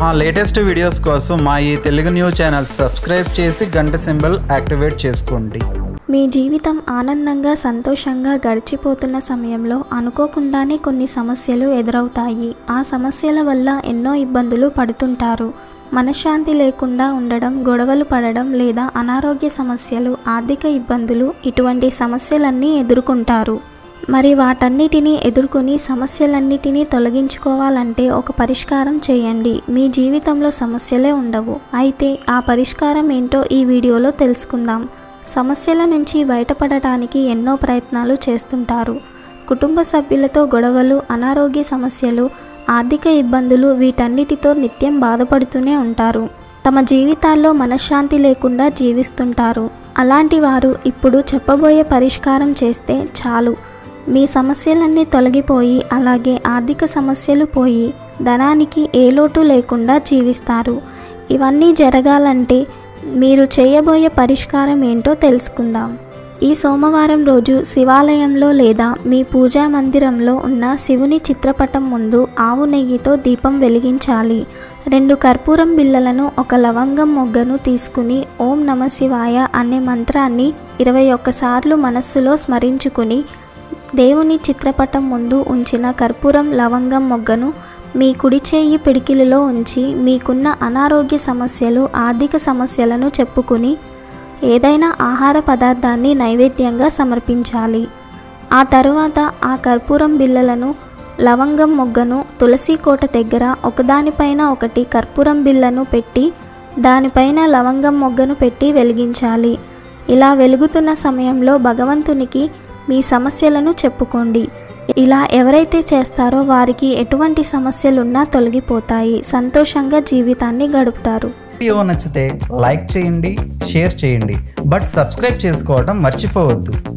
మా latest videos కోసం మా ఈ తెలుగు న్యూస్ ఛానల్ సబ్స్క్రైబ్ చేసి గంట సింబల్ యాక్టివేట్ చేసుకోండి మీ జీవితం ఆనందంగా సంతోషంగా గడిచిపోతున్న సమయంలో అనుకోకుండానే కొన్ని సమస్యలు ఎదురవుతాయి ఆ సమస్యల వల్ల ఎన్నో ఇబ్బందులు పడుతుంటారు మనశ్శాంతి లేకుండా ఉండడం గొడవలు పడడం లేదా అనారోగ్య సమస్యలు ఆర్థిక ఇబ్బందులు ఇటువంటి సమస్యలన్నీ ఎదుర్కొంటారు మరి వాటన్నిటినీ ఎదుర్కొని సమస్యలన్నిటినీ తొలగించుకోవాలంటే ఒక పరిష్కారం చేయండి మీ జీవితంలో సమస్యలే ఉండవు అయితే ఆ పరిష్కారం ఏంటో ఈ వీడియోలో తెలుసుకుందాం సమస్యల నుంచి బయటపడటానికి ఎన్నో ప్రయత్నాలు చేస్తుంటారు కుటుంబ సభ్యులతో గొడవలు అనారోగ్య సమస్యలు ఆర్థిక ఇబ్బందులు వీటన్నిటితో నిత్యం బాధపడుతూనే ఉంటారు తమ జీవితాల్లో మనశ్శాంతి లేకుండా జీవిస్తుంటారు అలాంటి వారు ఇప్పుడు చెప్పబోయే పరిష్కారం చేస్తే చాలు మీ సమస్యలన్నీ తొలగిపోయి అలాగే ఆర్థిక సమస్యలు పోయి ధనానికి ఏ లోటు లేకుండా జీవిస్తారు ఇవన్నీ జరగాలంటే మీరు చేయబోయే పరిష్కారం ఏంటో తెలుసుకుందాం ఈ సోమవారం రోజు శివాలయంలో లేదా మీ పూజా మందిరంలో ఉన్న శివుని చిత్రపటం ముందు ఆవు నెయ్యితో దీపం వెలిగించాలి రెండు కర్పూరం బిళ్ళలను ఒక లవంగం మొగ్గను తీసుకుని ఓం నమ శివాయ అనే మంత్రాన్ని ఇరవై ఒక్కసార్లు మనస్సులో స్మరించుకుని దేవుని చిత్రపటం ముందు ఉంచిన కర్పూరం లవంగం మొగ్గను మీ కుడి చేయి పిడికిలిలో ఉంచి మీకున్న అనారోగ్య సమస్యలు ఆర్థిక సమస్యలను చెప్పుకుని ఏదైనా ఆహార పదార్థాన్ని నైవేద్యంగా సమర్పించాలి ఆ తరువాత ఆ కర్పూరం బిళ్ళలను లవంగం మొగ్గను తులసి కోట దగ్గర ఒకదానిపైన ఒకటి కర్పూరం బిళ్ళను పెట్టి దానిపైన లవంగం మొగ్గను పెట్టి వెలిగించాలి ఇలా వెలుగుతున్న సమయంలో భగవంతునికి మీ సమస్యలను చెప్పుకోండి ఇలా ఎవరైతే చేస్తారో వారికి ఎటువంటి సమస్యలున్నా తొలగిపోతాయి సంతోషంగా జీవితాన్ని గడుపుతారు వీడియో నచ్చితే లైక్ చేయండి షేర్ చేయండి బట్ సబ్స్క్రైబ్ చేసుకోవడం మర్చిపోవద్దు